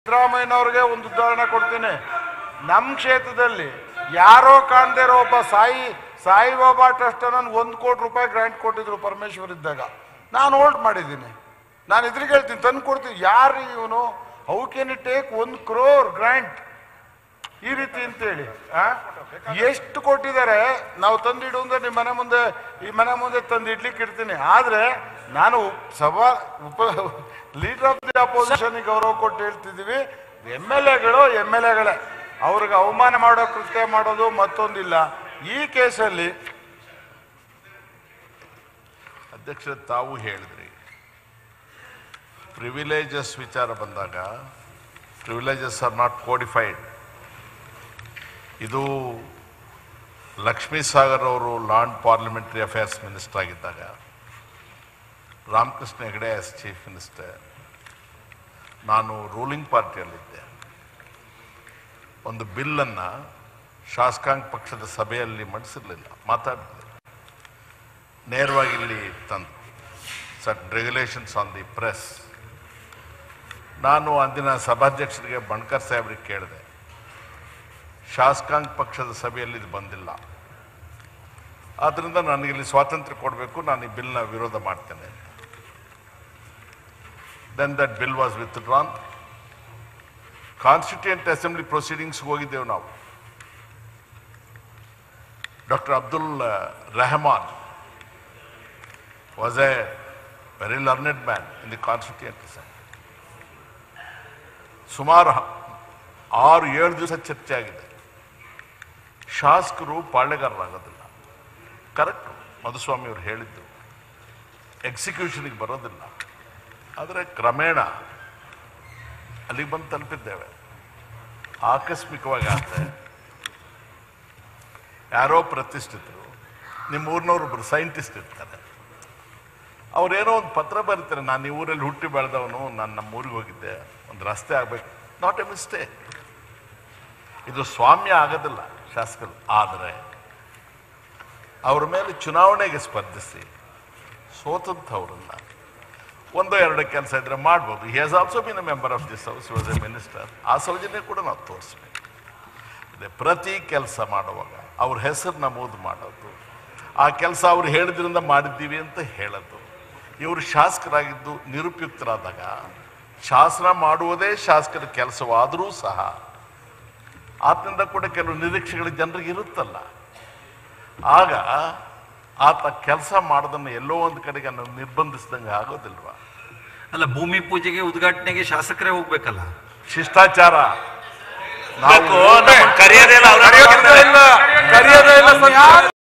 ಸಿದ್ದರಾಮಯ್ಯನವ್ರಿಗೆ ಒಂದು ಉದಾಹರಣೆ ಕೊಡ್ತೀನಿ ನಮ್ಮ ಕ್ಷೇತ್ರದಲ್ಲಿ ಯಾರೋ ಕಾಣದೇ ಇರೋ ಒಬ್ಬ ಸಾಯಿ ಸಾಯಿಬಾಬಾ ಟ್ರಸ್ಟ್ ನನ್ಗೆ ಒಂದು ಕೋಟಿ ರೂಪಾಯಿ ಗ್ರಾಂಟ್ ಕೊಟ್ಟಿದ್ರು ಪರಮೇಶ್ವರ್ ಇದ್ದಾಗ ನಾನು ಹೋಲ್ಡ್ ಮಾಡಿದ್ದೀನಿ ನಾನು ಇದ್ರಿಗೆ ಹೇಳ್ತೀನಿ ತಂದು ಕೊಡ್ತೀನಿ ಯಾರು ಇವನು ಹೌ ಕ್ಯಾನ್ ಇಟ್ ಟೇಕ್ ಒಂದು ಕ್ರೋರ್ ಗ್ರಾಂಟ್ ಈ ರೀತಿ ಅಂತೇಳಿ ಆ? ಎಷ್ಟು ಕೊಟ್ಟಿದ್ದಾರೆ ನಾವು ತಂದಿಡು ಅಂದ್ರೆ ನಿಮ್ಮ ಮನೆ ಮುಂದೆ ಈ ಮನೆ ಮುಂದೆ ತಂದು ಇಡ್ಲಿಕ್ಕೆ ಇಡ್ತೀನಿ ಆದ್ರೆ ನಾನು ಸಭಾ ಉಪ ಲೀಡರ್ ಆಫ್ ದಿ ಅಪೋಸಿಷನ್ ಗೌರವ ಕೊಟ್ಟು ಹೇಳ್ತಿದ್ದೀವಿ ಎಮ್ ಎಲ್ ಎಗಳು ಎಮ್ ಎಲ್ ಎಗಳೇ ಅವ್ರಿಗೆ ಅವಮಾನ ಮಾಡೋ ಕೃತ್ಯ ಮಾಡೋದು ಮತ್ತೊಂದಿಲ್ಲ ಈ ಕೇಸಲ್ಲಿ ಅಧ್ಯಕ್ಷ ತಾವು ಹೇಳಿದ್ರಿ ಪ್ರಿವಿಲೇಜಸ್ ವಿಚಾರ ಬಂದಾಗ ಪ್ರಿವಿಲೇಜಸ್ ಆರ್ ನಾಟ್ ಕೋಡಿಫೈಡ್ ಇದು ಲಕ್ಷ್ಮೀ ಸಾಗರ್ ಅವರು ಲಾಂಡ್ ಪಾರ್ಲಿಮೆಂಟರಿ ಅಫೇರ್ಸ್ ಮಿನಿಸ್ಟರ್ ಆಗಿದ್ದಾಗ Ramakrishna Hegde as chief minister ನಾನು ರೂಲಿಂಗ್ ಪಾರ್ಟಿಯಲ್ಲಿದ್ದೆ ಒಂದು ಬಿಲ್ಲನ್ನು ಶಾಸಕಾಂಗ ಪಕ್ಷದ ಸಭೆಯಲ್ಲಿ ಮಂಡಿಸಿರಲಿಲ್ಲ ಮಾತಾಡಿದೆ ನೇರವಾಗಿ ಇಲ್ಲಿ ತಂದು set regulations on the press ನಾನು ಅಂದಿನ ಸಭಾಧ್ಯಕ್ಷರಿಗೆ ಬಣ್ಕರ್ ಸಾಹೇಬ್ರಿಗೆ ಕೇಳಿದೆ ಶಾಸಕಾಂಗ ಪಕ್ಷದ ಸಭೆಯಲ್ಲಿ ಇದು ಬಂದಿಲ್ಲ ಆದ್ದರಿಂದ ನನಗಿಲ್ಲಿ ಸ್ವಾತಂತ್ರ್ಯ ಕೊಡಬೇಕು ನಾನು ಈ ಬಿಲ್ನ ವಿರೋಧ ಮಾಡ್ತೇನೆ then that bill was withdrawn constituent assembly proceedings ಹೋಗಿದ್ದೆವು ನಾವು doctor Abdul Rehman was a very learned man in the Constituent Assembly. ಸುಮಾರು ಹ- ಆರು ಏಳು ದಿವಸ ಚರ್ಚೆ ಆಗಿದೆ ಶಾಸಕರು ಪಾಳೆಗಾರರಾಗೋದಿಲ್ಲ ಕರೆಕ್ಟ್ ಮಧುಸ್ವಾಮಿ ಅವರು ಹೇಳಿದ್ದು ಎಕ್ಸಿಕ್ಯೂಷನ್ಗೆ ಬರೋದಿಲ್ಲ ಆದರೆ ಕ್ರಮೇಣ ಅಲ್ಲಿಗೆ ಬಂದು ತಲುಪಿದ್ದೇವೆ ಆಕಸ್ಮಿಕವಾಗಿ ಆದರೆ ಯಾರೋ ಪ್ರತಿಷ್ಠಿತರು ನಿಮ್ಮ ಊರಿನವ್ರೊಬ್ಬರು ಸೈಂಟಿಸ್ಟ್ ಇರ್ತಾರೆ ಅವ್ರೇನೋ ಒಂದು ಪತ್ರ ಬರೀತಾರೆ ನಾನು ಈ ಊರಲ್ಲಿ ಹುಟ್ಟಿ ಬೆಳೆದವನು ನಾನು ನಮ್ಮ ಊರಿಗೆ ಹೋಗಿದ್ದೆ ಒಂದು ರಸ್ತೆ ಆಗ್ಬೇಕು ನಾಟ್ ಎ ಮಿಸ್ಟೇಕ್ ಇದು ಸ್ವಾಮ್ಯ ಆಗೋದಿಲ್ಲ ಶಾಸಕರು ಆದರೆ ಅವ್ರ ಮೇಲೆ ಚುನಾವಣೆಗೆ ಸ್ಪರ್ಧಿಸಿ ಸೋತಂಥವ್ರನ್ನ ಒಂದೋ ಎರಡು ಕೆಲಸ ಇದ್ರೆ ಮಾಡ್ಬೋದು he has also been a member of this house was a minister ಆ ಸೌಜನ್ಯ ಕೂಡ ನಾವು ತೋರಿಸ್ಬೇಕು ಇದೆ ಪ್ರತಿ ಕೆಲಸ ಮಾಡುವಾಗ ಅವ್ರ ಹೆಸರು ನಮೂದು ಮಾಡೋದು ಆ ಕೆಲಸ ಅವ್ರು ಹೇಳಿದ್ರಿಂದ ಮಾಡಿದ್ದೀವಿ ಅಂತ ಹೇಳೋದು ಇವರು ಶಾಸಕರಾಗಿದ್ದು ನಿರುಪಯುಕ್ತರಾದಾಗ ಶಾಸನ ಮಾಡುವುದೇ ಶಾಸಕರ ಕೆಲಸವಾದರೂ ಸಹ ಆತನಿಂದ ಕೂಡ ಕೆಲವು ನಿರೀಕ್ಷೆಗಳು ಜನರಿಗೆ ಇರುತ್ತಲ್ಲ ಆಗ ಆತ ಕೆಲಸ ಮಾಡೋದನ್ನು ಎಲ್ಲೋ ಒಂದು ಕಡೆಗೆ ನಾವು ನಿರ್ಬಂಧಿಸಿದಂಗೆ ಆಗೋದಿಲ್ವಾ ಅಲ್ಲ ಭೂಮಿ ಪೂಜೆಗೆ ಉದ್ಘಾಟನೆಗೆ ಶಾಸಕರೇ ಹೋಗ್ಬೇಕಲ್ಲ ಶಿಷ್ಟಾಚಾರ ನಾವು ಕರೆಯೋದೇ ಇಲ್ಲ ಅವ್ರನ್ನ. ಕರೆಯೋದೇ ಇಲ್ಲ ಕರೆಯೋದೇ ಇಲ್ಲ ಸರ್.